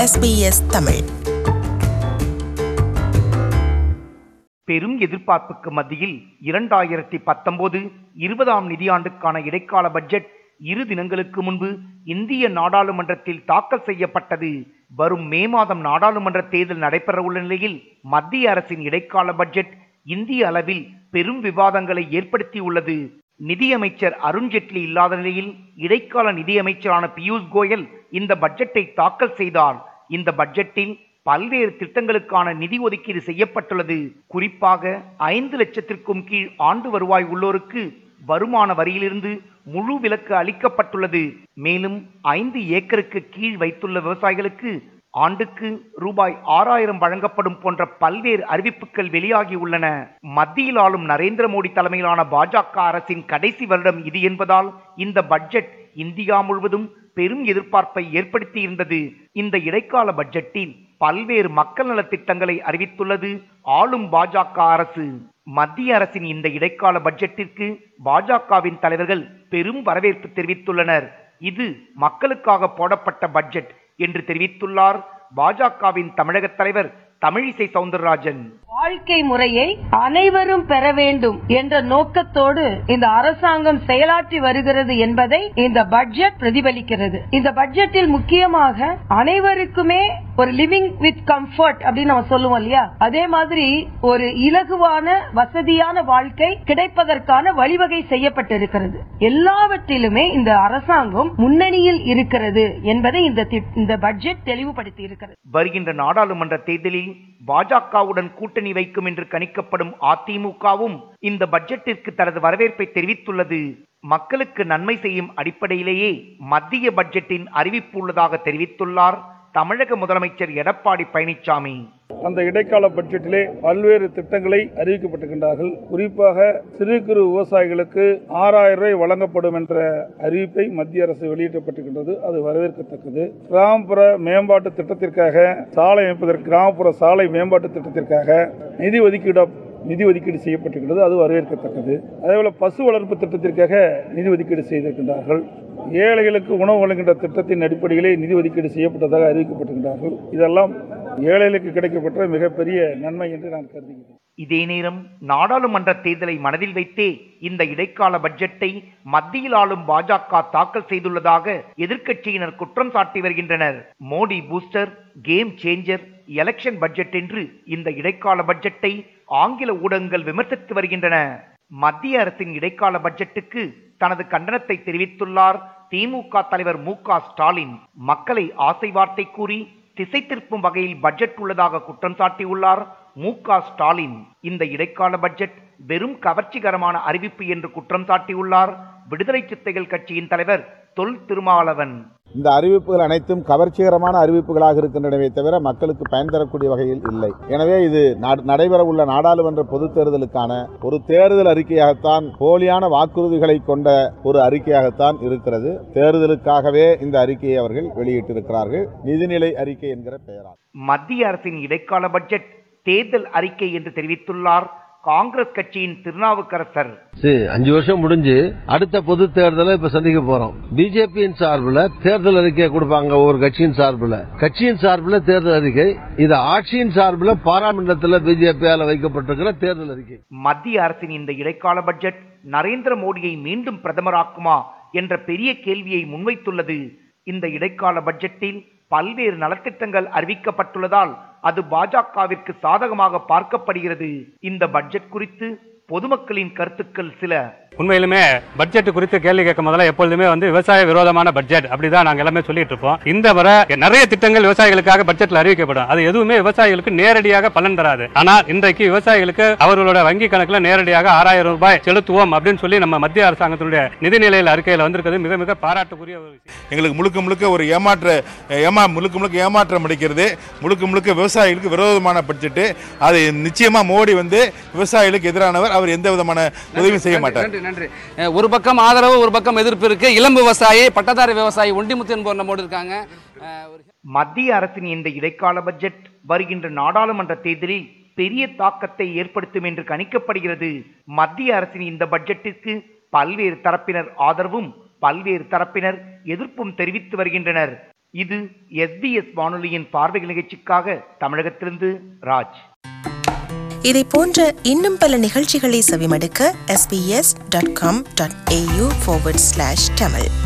SBS Tamil பெரும் எதிர்பார்ப்புக்கு மத்தியில் இரண்டாயிரத்தி பத்தொன்பது இருபதாம் நிதியாண்டுக்கான இடைக்கால பட்ஜெட் இரு தினங்களுக்கு முன்பு இந்திய நாடாளுமன்றத்தில் தாக்கல் செய்யப்பட்டது வரும் மே மாதம் நாடாளுமன்ற தேர்தல் நடைபெறவுள்ள நிலையில் மத்திய அரசின் இடைக்கால பட்ஜெட் இந்திய அளவில் பெரும் விவாதங்களை ஏற்படுத்தியுள்ளது நிதியமைச்சர் அருண்ஜேட்லி இல்லாத நிலையில் இடைக்கால நிதியமைச்சரான பியூஷ் கோயல் இந்த பட்ஜெட்டை தாக்கல் செய்தார் இந்த பட்ஜெட்டில் பல்வேறு திட்டங்களுக்கான நிதி ஒதுக்கீடு செய்யப்பட்டுள்ளது குறிப்பாக ஐந்து லட்சத்திற்கும் கீழ் ஆண்டு வருவாய் உள்ளோருக்கு வருமான வரியிலிருந்து முழு விலக்கு அளிக்கப்பட்டுள்ளது மேலும் ஐந்து ஏக்கருக்கு கீழ் வைத்துள்ள விவசாயிகளுக்கு ஆண்டுக்கு ரூபாய் ஆறாயிரம் வழங்கப்படும் போன்ற பல்வேறு அறிவிப்புகள் வெளியாகி உள்ளன மத்தியில் ஆளும் நரேந்திர மோடி தலைமையிலான பாஜக அரசின் கடைசி வருடம் இது என்பதால் இந்த பட்ஜெட் இந்தியா முழுவதும் பெரும் எதிர்பார்ப்பை ஏற்படுத்தியிருந்தது இந்த இடைக்கால பட்ஜெட்டில் பல்வேறு மக்கள் நலத் திட்டங்களை அறிவித்துள்ளது ஆளும் பாஜக அரசு மத்திய அரசின் இந்த இடைக்கால பட்ஜெட்டிற்கு பாஜகவின் தலைவர்கள் பெரும் வரவேற்பு தெரிவித்துள்ளனர் இது மக்களுக்காக போடப்பட்ட பட்ஜெட் என்று தெரிவித்துள்ளார் பாஜகவின் தமிழக தலைவர் தமிழிசை சவுந்தரராஜன் வாழ்க்கை முறையை அனைவரும் பெற வேண்டும் என்ற நோக்கத்தோடு இந்த அரசாங்கம் செயலாற்றி வருகிறது என்பதை இந்த பட்ஜெட் பிரதிபலிக்கிறது இந்த பட்ஜெட்டில் முக்கியமாக அனைவருக்குமே ஒரு லிவிங் வித் கம்ஃபர்ட் அப்படின்னு நம்ம சொல்லுவோம் இல்லையா அதே மாதிரி ஒரு இலகுவான வசதியான வாழ்க்கை கிடைப்பதற்கான வழிவகை செய்யப்பட்டிருக்கிறது எல்லாவற்றிலுமே இந்த அரசாங்கம் முன்னணியில் இருக்கிறது என்பதை இந்த தி- இந்த பட்ஜெட் தெளிவுபடுத்தி இருக்கிறது வருகின்ற நாடாளுமன்ற தேர்தலில் பாஜகவுடன் கூட்டணி வைக்கும் என்று கணிக்கப்படும் அதிமுகவும் இந்த பட்ஜெட்டிற்கு தனது வரவேற்பை தெரிவித்துள்ளது மக்களுக்கு நன்மை செய்யும் அடிப்படையிலேயே மத்திய பட்ஜெட்டின் அறிவிப்பு உள்ளதாக தெரிவித்துள்ளார் தமிழக முதலமைச்சர் எடப்பாடி பழனிசாமி அந்த இடைக்கால பட்ஜெட்டிலே பல்வேறு திட்டங்களை அறிவிக்கப்பட்டிருக்கின்றார்கள் குறிப்பாக சிறு குறு விவசாயிகளுக்கு ஆறாயிரம் ரூபாய் வழங்கப்படும் என்ற அறிவிப்பை மத்திய அரசு வெளியிடப்பட்டிருக்கின்றது அது வரவேற்கத்தக்கது கிராமப்புற மேம்பாட்டு திட்டத்திற்காக சாலை அமைப்பதற்கு கிராமப்புற சாலை மேம்பாட்டு திட்டத்திற்காக நிதி ஒதுக்கீடு நிதி ஒதுக்கீடு செய்யப்பட்டிருக்கிறது அது வரவேற்கத்தக்கது அதேபோல பசு வளர்ப்பு திட்டத்திற்காக நிதி ஒதுக்கீடு செய்திருக்கின்றார்கள் ஏழைகளுக்கு உணவு வழங்குகின்ற திட்டத்தின் அடிப்படையிலே நிதி ஒதுக்கீடு செய்யப்பட்டதாக அறிவிக்கப்பட்டிருக்கிறார்கள் இதெல்லாம் ஏழைகளுக்கு கிடைக்கப்பட்ட மிகப்பெரிய நன்மை என்று நான் கருதுகிறேன் இதே நேரம் நாடாளுமன்ற தேர்தலை மனதில் வைத்தே இந்த இடைக்கால பட்ஜெட்டை மத்தியில் ஆளும் பாஜக தாக்கல் செய்துள்ளதாக எதிர்க்கட்சியினர் குற்றம் சாட்டி வருகின்றனர் Modi booster game changer election budget என்று இந்த இடைக்கால பட்ஜெட்டை ஆங்கில ஊடகங்கள் விமர்சித்து வருகின்றன மத்திய அரசின் இடைக்கால பட்ஜெட்டுக்கு தனது கண்டனத்தை தெரிவித்துள்ளார் திமுக தலைவர் மு க ஸ்டாலின் மக்களை ஆசை வார்த்தை கூறி திசை திருப்பும் வகையில் பட்ஜெட் உள்ளதாக குற்றம் சாட்டியுள்ளார் மு க ஸ்டாலின் இந்த இடைக்கால பட்ஜெட் வெறும் கவர்ச்சிகரமான அறிவிப்பு என்று குற்றம் சாட்டியுள்ளார் விடுதலை சித்தைகள் கட்சியின் தலைவர் தொல் திருமாவளவன் இந்த அறிவிப்புகள் அனைத்தும் கவர்ச்சிகரமான அறிவிப்புகளாக இருக்கின்றனவே தவிர மக்களுக்கு பயன் தரக்கூடிய வகையில் இல்லை எனவே இது நட- நடைபெறவுள்ள நாடாளுமன்ற பொதுத் தேர்தலுக்கான ஒரு தேர்தல் அறிக்கையாகத்தான் போலியான வாக்குறுதிகளை கொண்ட ஒரு அறிக்கையாகத்தான் இருக்கிறது தேர்தலுக்காகவே இந்த அறிக்கையை அவர்கள் வெளியிட்டிருக்கிறார்கள் நிதிநிலை அறிக்கை என்கிற பெயரால் மத்திய அரசின் இடைக்கால பட்ஜெட் தேர்தல் அறிக்கை என்று தெரிவித்துள்ளார் காங்கிரஸ் கட்சியின் திருநாவுக்கரசர் சரி அஞ்சு வருஷம் முடிஞ்சு அடுத்த பொது தேர்தலை இப்ப சந்திக்க போறோம் பிஜேபியின் சார்பில் தேர்தல் அறிக்கை கொடுப்பாங்க ஒவ்வொரு கட்சியின் சார்பில் கட்சியின் சார்பில் தேர்தல் அறிக்கை இது ஆட்சியின் சார்பில் பாராளுமன்றத்தில் பிஜேபியால வைக்கப்பட்டிருக்கிற தேர்தல் அறிக்கை மத்திய அரசின் இந்த இடைக்கால பட்ஜெட் நரேந்திர மோடியை மீண்டும் பிரதமராக்குமா என்ற பெரிய கேள்வியை முன்வைத்துள்ளது இந்த இடைக்கால பட்ஜெட்டில் பல்வேறு நலத்திட்டங்கள் அறிவிக்கப்பட்டுள்ளதால் அது பாஜகவிற்கு சாதகமாக பார்க்கப்படுகிறது இந்த பட்ஜெட் குறித்து பொதுமக்களின் கருத்துக்கள் சில உண்மையிலுமே பட்ஜெட் குறித்து கேள்வி கேட்கும் போதெல்லாம் எப்பொழுதுமே வந்து விவசாய விரோதமான பட்ஜெட் அப்படிதான் நாங்க எல்லாமே சொல்லிட்டு இருப்போம் இந்த முறை நிறைய திட்டங்கள் விவசாயிகளுக்காக பட்ஜெட்ல அறிவிக்கப்படும் அது எதுவுமே விவசாயிகளுக்கு நேரடியாக பலன் தராது ஆனால் இன்றைக்கு விவசாயிகளுக்கு அவர்களோட வங்கி கணக்குல நேரடியாக ஆறாயிரம் ரூபாய் செலுத்துவோம் அப்படின்னு சொல்லி நம்ம மத்திய அரசாங்கத்தினுடைய நிதிநிலையில் அறிக்கையில் வந்திருக்கிறது மிக மிக பாராட்டுக்குரிய ஒரு விஷயம் எங்களுக்கு முழுக்க முழுக்க ஒரு ஏமாற்ற ஏமா முழுக்க முழுக்க ஏமாற்றம் அளிக்கிறது முழுக்க முழுக்க விவசாயிகளுக்கு விரோதமான பட்ஜெட்டு அது நிச்சயமா மோடி வந்து விவசாயிகளுக்கு எதிரானவர் அவர் எந்த விதமான உதவியும் செய்ய மாட்டார் நன்றி நன்றி அஹ் ஒரு பக்கம் ஆதரவு ஒரு பக்கம் எதிர்ப்பு இருக்கு இளம் விவசாயி பட்டதாரி விவசாயி ஒண்டிமுத்து என்பவர் நம்மோடு இருக்காங்க அஹ் ஒரு மத்திய அரசின் இந்த இடைக்கால பட்ஜெட் வருகின்ற நாடாளுமன்ற தேர்தலில் பெரிய தாக்கத்தை ஏற்படுத்தும் என்று கணிக்கப்படுகிறது மத்திய அரசின் இந்த பட்ஜெட்டிற்கு பல்வேறு தரப்பினர் ஆதரவும் பல்வேறு தரப்பினர் எதிர்ப்பும் தெரிவித்து வருகின்றனர் இது எஸ்பிஎஸ் வானொலியின் பார்வைகள் நிகழ்ச்சிக்காக தமிழகத்திலிருந்து ராஜ் இதை போன்ற இன்னும் பல நிகழ்ச்சிகளை செவிமடுக்க sbs.com.au forward slash tamil